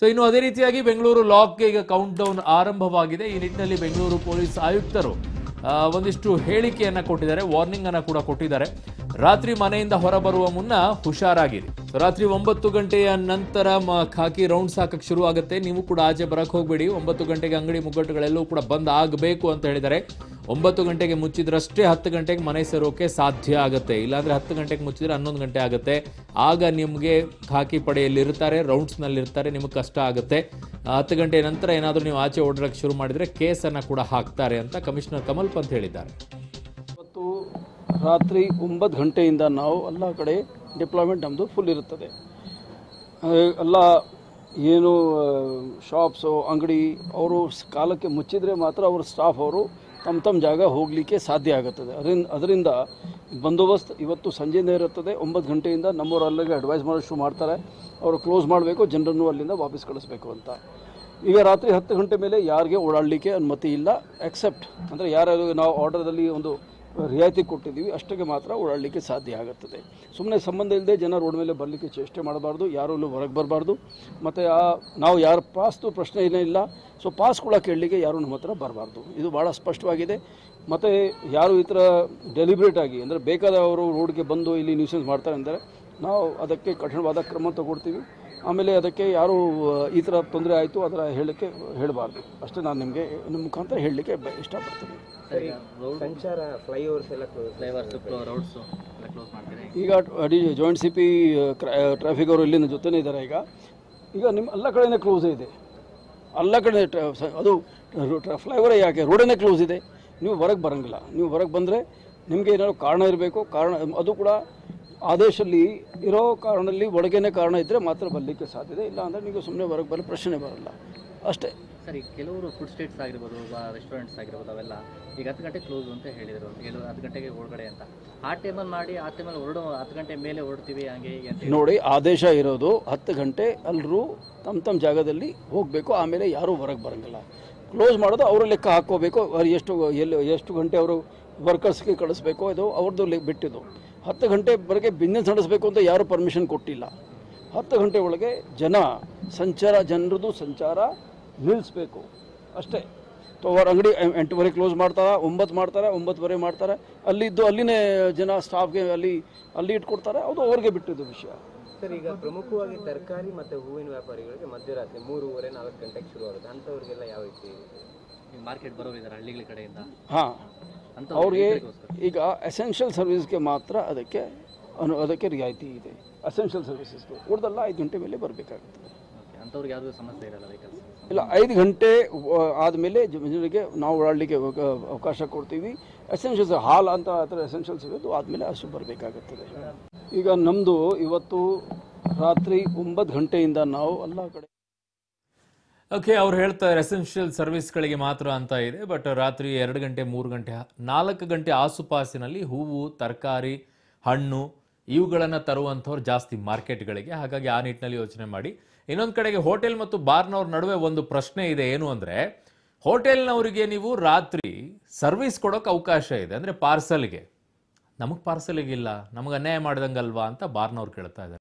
so ಇನ್ನು ಅದೇ ರೀತಿಯಾಗಿ ಬೆಂಗಳೂರು ಲಾಕ್ಗೆ ಈಗ ಕೌಂಟ್ ಡೌನ್ ಆರಂಭವಾಗಿದೆ ಈ ನಿಟ್ಟಿನಲ್ಲಿ ಬೆಂಗಳೂರು ಪೊಲೀಸ್ ಆಯುಕ್ತರು ಆ, ಒಂದಿಷ್ಟು ಹೇಳಿಕೆಯನ್ನ ಕೊಟ್ಟಿದ್ದಾರೆ ವಾರ್ನಿಂಗ್ ಅನ್ನ ಕೂಡ ಕೊಟ್ಟಿದ್ದಾರೆ ರಾತ್ರಿ ಮನೆಯಿಂದ ಹೊರಬರುವ ಮುನ್ನ ಹುಷಾರಾಗಿರಿ So, ರಾತ್ರಿ ಒಂಬತ್ತು ಗಂಟೆಯ ನಂತರ ಮ- ಖಾಕಿ ರೌಂಡ್ಸ್ ಹಾಕಕ್ಕೆ ಶುರು ಆಗುತ್ತೆ ನೀವು ಕೂಡ ಆಚೆ ಬರಕ್ ಹೋಗ್ಬೇಡಿ ಒಂಬತ್ತು ಗಂಟೆಗೆ ಅಂಗಡಿ ಮುಗ್ಗಟ್ಟುಗಳೆಲ್ಲವೂ ಕೂಡ ಬಂದ್ ಆಗಬೇಕು ಅಂತ ಹೇಳಿದ್ದಾರೆ ಒಂಬತ್ತು ಗಂಟೆಗೆ ಮುಚ್ಚಿದ್ರಷ್ಟೇ ಹತ್ತು ಗಂಟೆಗೆ ಮನೆ ಸೇರೋಕೆ ಸಾಧ್ಯ ಆಗುತ್ತೆ ಇಲ್ಲಾಂದ್ರೆ ಹತ್ತು ಗಂಟೆಗೆ ಮುಚ್ಚಿದ್ರೆ ಹನ್ನೊಂದು ಗಂಟೆ ಆಗುತ್ತೆ ಆಗ ನಿಮಗೆ ಖಾಕಿ ಪಡೆಯಲ್ಲಿ ಇರ್ತಾರೆ ರೌಂಡ್ಸ್ನಲ್ಲಿ ಇರ್ತಾರೆ ನಿಮಗೆ ಕಷ್ಟ ಆಗುತ್ತೆ ಆ, ಹತ್ತು ಗಂಟೆ ನಂತರ ಏನಾದರೂ ನೀವು ಆಚೆ ಓಡೋಕ್ಕೆ ಶುರು ಮಾಡಿದ್ರೆ ಕೇಸನ್ನು ಕೂಡ ಹಾಕ್ತಾರೆ ಅಂತ ಕಮಿಷನರ್ ಕಮಲ್ ಪಂತ್ ಹೇಳಿದ್ದಾರೆ ಇವತ್ತು ರಾತ್ರಿ ಒಂಬತ್ತು ಗಂಟೆಯಿಂದ ನಾವು ಎಲ್ಲ ಕಡೆ ಡಿಪ್ಲಾಯ್ಮೆಂಟ್ ನಮ್ಮದು ಫುಲ್ ಇರುತ್ತದೆ ಆ, ಎಲ್ಲ ಏನು ಶಾಪ್ಸು ಅಂಗಡಿ ಅವರು ಕಾಲಕ್ಕೆ ಮುಚ್ಚಿದರೆ ಮಾತ್ರ ಅವ್ರ ಸ್ಟಾಫ್ ಅವರು ತಮ್ಮ ತಮ್ಮ ಜಾಗ ಹೋಗಲಿಕ್ಕೆ ಸಾಧ್ಯ ಆಗುತ್ತದೆ ಅದರಿಂದ ಅದರಿಂದ ಬಂದೋಬಸ್ತ್ ಇವತ್ತು ಸಂಜೆಯಿಂದ ಇರುತ್ತದೆ ಒಂಬತ್ತು ಗಂಟೆಯಿಂದ ನಮ್ಮವರು ಅಲ್ಲಿಗೆ ಅಡ್ವೈಸ್ ಮಾಡೋದು ಶುರು ಮಾಡ್ತಾರೆ ಅವರು ಕ್ಲೋಸ್ ಮಾಡಬೇಕು ಜನರನ್ನು ಅಲ್ಲಿಂದ ವಾಪಸ್ ಕಳಿಸ್ಬೇಕು ಅಂತ ಈಗ ರಾತ್ರಿ ಹತ್ತು ಗಂಟೆ ಮೇಲೆ ಯಾರಿಗೆ ಓಡಾಡಲಿಕ್ಕೆ ಅನುಮತಿ ಇಲ್ಲ ಎಕ್ಸೆಪ್ಟ್ ಅಂದರೆ ಯಾರ್ಯಾರು ನಾವು ಆರ್ಡರ್ದಲ್ಲಿ ಒಂದು ರಿಯಾಯಿತಿ ಕೊಟ್ಟಿದ್ದೀವಿ ಅಷ್ಟಕ್ಕೆ ಮಾತ್ರ ಓಡಾಡಲಿಕ್ಕೆ ಸಾಧ್ಯ ಆಗುತ್ತದೆ ಸುಮ್ಮನೆ ಸಂಬಂಧ ಇಲ್ಲದೆ ಜನ ರೋಡ್ ಮೇಲೆ ಬರಲಿಕ್ಕೆ ಚೇಷ್ಟೆ ಮಾಡಬಾರ್ದು ಯಾರೂ ಅಲ್ಲೂ ಹೊರಗೆ ಬರಬಾರ್ದು ಮತ್ತು ಆ ನಾವು ಯಾರ ಪಾಸ್ದು ಪ್ರಶ್ನೆ ಏನೇ ಇಲ್ಲ ಸೊ ಪಾಸ್ ಕೂಡ ಕೇಳಲಿಕ್ಕೆ ಯಾರೂ ನಮ್ಮ ಹತ್ರ ಬರಬಾರ್ದು ಇದು ಭಾಳ ಸ್ಪಷ್ಟವಾಗಿದೆ ಮತ್ತು ಯಾರು ಈ ಥರ ಡೆಲಿಬ್ರೇಟ್ ಆಗಿ ಅಂದರೆ ಬೇಕಾದವರು ರೋಡ್ಗೆ ಬಂದು ಇಲ್ಲಿ ನ್ಯೂಸೆನ್ಸ್ ಮಾಡ್ತಾರೆ ಅಂದರೆ ನಾವು ಅದಕ್ಕೆ ಕಠಿಣವಾದ ಕ್ರಮ ತಗೊಳ್ತೀವಿ ಆಮೇಲೆ ಅದಕ್ಕೆ ಯಾರು ಆ, ಈ ಥರ ತೊಂದರೆ ಆಯಿತು ಅದರ ಹೇಳಕ್ಕೆ ಹೇಳಬಾರ್ದು ಅಷ್ಟೇ ನಾನು ನಿಮಗೆ ನಿಮ್ಮ ಮುಖಾಂತರ ಹೇಳಲಿಕ್ಕೆ ಬ- ಇಷ್ಟಪಡ್ತೀನಿ ಸಂಚಾರ ಫ್ಲೈಓವರ್ಸ್ ಎಲ್ಲ ಕ್ಲೋಸ್ ರೋಡ್ಸು ಎಲ್ಲ ಕ್ಲೋಸ್ ಮಾಡ್ತೀರಿ ಈಗ ಅಡಿ ಜಾಯಿಂಟ್ ಸಿ ಪಿ ಟ್ರಾಫಿಕ್ ಅವರು ಇಲ್ಲಿನ ಜೊತೆನೇ ಇದ್ದಾರೆ ಈಗ ಈಗ ನಿಮ್ಮ ಎಲ್ಲ ಕಡೆನೇ ಕ್ಲೋಸ್ ಇದೆ ಎಲ್ಲ ಕಡೆ ಟ್ರ- ಸ- ಅದು ಫ್ಲೈಓವರೇ ಯಾಕೆ ರೋಡೇ ಕ್ಲೋಸ್ ಇದೆ ನೀವು ಹೊರಗೆ ಬರೋಂಗಿಲ್ಲ ನೀವು ಹೊರಗೆ ಬಂದರೆ ನಿಮಗೆ ಏನಾದ್ರು ಕಾರಣ ಇರಬೇಕು ಕಾರಣ ಅದು ಕೂಡ ಆದೇಶದಲ್ಲಿ ಇರೋ ಕಾರಣದಲ್ಲಿ ಒಳಗೇನೆ ಕಾರಣ ಇದ್ದರೆ ಮಾತ್ರ ಬರಲಿಕ್ಕೆ ಸಾಧ್ಯತೆ ಇಲ್ಲ ಅಂದರೆ ನೀವು ಸುಮ್ಮನೆ ಹೊರಗೆ ಬರೋ ಪ್ರಶ್ನೆ ಬರಲ್ಲ ಅಷ್ಟೇ ಸರಿ ಕೆಲವರು ಫುಡ್ ಸ್ಟೇಟ್ಸ್ ಆಗಿರ್ಬೋದು ರೆಸ್ಟೋರೆಂಟ್ಸ್ ಆಗಿರ್ಬೋದು ಅವೆಲ್ಲ ಈಗ ಹತ್ತು ಗಂಟೆ ಕ್ಲೋಸ್ ಅಂತ ಹೇಳಿದರು ಕೆಲವು ಹತ್ತು ಗಂಟೆಗೆ ಒಳಗಡೆ ಅಂತ ಆ ಟೈಮಲ್ಲಿ ಮಾಡಿ ಆ ಟೈಮಲ್ಲಿ ಹೊರಡೋ ಹತ್ತು ಗಂಟೆ ಮೇಲೆ ಹೊರಡ್ತೀವಿ ಹಂಗೆ ಹೀಗೆ ಅಂತ ಹೇಳಿ ನೋಡಿ ಆದೇಶ ಇರೋದು ಹತ್ತು ಗಂಟೆ ಎಲ್ಲರೂ ತಮ್ಮ ತಮ್ಮ ಜಾಗದಲ್ಲಿ ಹೋಗಬೇಕು ಆಮೇಲೆ ಯಾರೂ ಹೊರಗೆ ಬರೋಂಗಿಲ್ಲ ಕ್ಲೋಸ್ ಮಾಡೋದು ಅವರು ಲೆಕ್ಕ ಹಾಕ್ಕೋಬೇಕು ಅವ್ರು ಎಷ್ಟು ಎಲ್ಲಿ ಎಷ್ಟು ಗಂಟೆ ಅವರು ವರ್ಕರ್ಸ್ಗೆ ಕಳಿಸ್ಬೇಕು ಇದು ಅವ್ರದ್ದು ಲೆ ಬಿಟ್ಟಿದ್ದು ಹತ್ತು ಗಂಟೆವರೆಗೆ ಬಿಸ್ನೆಸ್ ನಡೆಸಬೇಕು ಅಂತ ಯಾರೂ ಪರ್ಮಿಷನ್ ಕೊಟ್ಟಿಲ್ಲ ಹತ್ತು ಗಂಟೆ ಒಳಗೆ ಜನ ಸಂಚಾರ ಜನರದು ಸಂಚಾರ ನಿಲ್ಲಿಸ್ಬೇಕು ಅಷ್ಟೇ ಸೊ ಅವ್ರ ಅಂಗಡಿ ಎಂ- ಎಂಟುವರೆ ಕ್ಲೋಸ್ ಮಾಡ್ತಾರೆ ಒಂಬತ್ತು ಮಾಡ್ತಾರೆ ಒಂಬತ್ತುವರೆ ಮಾಡ್ತಾರೆ ಅಲ್ಲಿದ್ದು ಅಲ್ಲಿನೇ ಜನ ಸ್ಟಾಫ್ಗೆ ಅಲ್ಲಿ ಅಲ್ಲಿ ಇಟ್ಕೊಡ್ತಾರೆ ಅದು ಅವ್ರಿಗೆ ಬಿಟ್ಟಿದ್ದು ವಿಷಯ ಸರ್ ಈಗ ಪ್ರಮುಖವಾಗಿ ತರಕಾರಿ ಮತ್ತು ಹೂವಿನ ವ್ಯಾಪಾರಿಗಳಿಗೆ ಮಧ್ಯರಾತ್ರಿ ಮೂರುವರೆ ನಾಲ್ಕು ಗಂಟೆಗೆ ಶುರು ಆಗುತ್ತೆ ಅಂಥವ್ರಿಗೆಲ್ಲ ಯಾವ ರೀತಿ ಮಾರ್ಕೆಟ್ ಬರೋರಿದ್ದಾರೆ ಹಳ್ಳಿಗಳ ಕಡೆಯಿಂದ ಹಾಂ ಅಂತ ಅವ್ರಿಗೆ ಈಗ ಎಸೆನ್ಷಿಯಲ್ ಸರ್ವಿಸ್ಗೆ ಮಾತ್ರ ಅದಕ್ಕೆ ಅನು ಅದಕ್ಕೆ ರಿಯಾಯಿತಿ ಇದೆ ಎಸೆನ್ಷಿಯಲ್ ಸರ್ವಿಸಸ್ದು ಉಳಿದೆಲ್ಲ ಐದು ಗಂಟೆ ಮೇಲೆ ಬರಬೇಕಾಗುತ್ತೆ ಓಕೆ ಅಂಥವ್ರಿಗೆ ಯಾವುದೂ ಸಮಸ್ಯೆ ಇರಲ್ಲ ವೆಹಿಕಲ್ಸ್ ಇಲ್ಲ ಐದು ಗಂಟೆ ಆದಮೇಲೆ ಜನರಿಗೆ ನಾವು ಓಡಾಡಲಿಕ್ಕೆ ಅವಕಾಶ ಕೊಡ್ತೀವಿ ಎಸೆನ್ಷಿಯಲ್ಸ್ ಹಾಲ್ ಅಂತ ಆ ಥರ ಎಸೆನ್ಷಿಯಲ್ಸ್ ಇರೋದು ಆದಮೇಲೆ ಅಷ್ಟು ಬರಬೇಕಾಗುತ್ತದೆ ಈಗ ನಮ್ಮದು ಇವತ್ತು ರಾತ್ರಿ ಒಂಬತ್ತು ಗಂಟೆಯಿಂದ ನಾವು ಎಲ್ಲ ಕಡೆ ಓಕೆ ಅವ್ರು ಹೇಳ್ತಾರೆ ಎಸೆನ್ಷಿಯಲ್ ಸರ್ವಿಸ್ಗಳಿಗೆ ಮಾತ್ರ ಅಂತ ಇದೆ ಬಟ್ ರಾತ್ರಿ ಎರಡು ಗಂಟೆ ಮೂರು ಗಂಟೆ ನಾಲ್ಕು ಗಂಟೆ ಆಸುಪಾಸಿನಲ್ಲಿ ಹೂವು ತರಕಾರಿ ಹಣ್ಣು ಇವುಗಳನ್ನು ತರುವಂಥವ್ರು ಜಾಸ್ತಿ ಮಾರ್ಕೆಟ್ಗಳಿಗೆ ಹಾಗಾಗಿ ಆ ನಿಟ್ಟಿನಲ್ಲಿ ಯೋಚನೆ ಮಾಡಿ ಇನ್ನೊಂದು ಕಡೆಗೆ ಹೋಟೆಲ್ ಮತ್ತು ಬಾರ್ನವ್ರ ನಡುವೆ ಒಂದು ಪ್ರಶ್ನೆ ಇದೆ ಏನು ಅಂದರೆ ಹೋಟೆಲ್ನವರಿಗೆ ನೀವು ರಾತ್ರಿ ಸರ್ವಿಸ್ ಕೊಡೋಕೆ ಅವಕಾಶ ಇದೆ ಅಂದರೆ ಪಾರ್ಸಲ್ಗೆ ನಮಗೆ ಪಾರ್ಸಲಿಗಿಲ್ಲ ನಮಗೆ ಅನ್ಯಾಯ ಮಾಡ್ದಂಗಲ್ವಾ ಅಂತ ಬಾರ್ನವ್ರು ಕೇಳ್ತಾ ಇದ್ದಾರೆ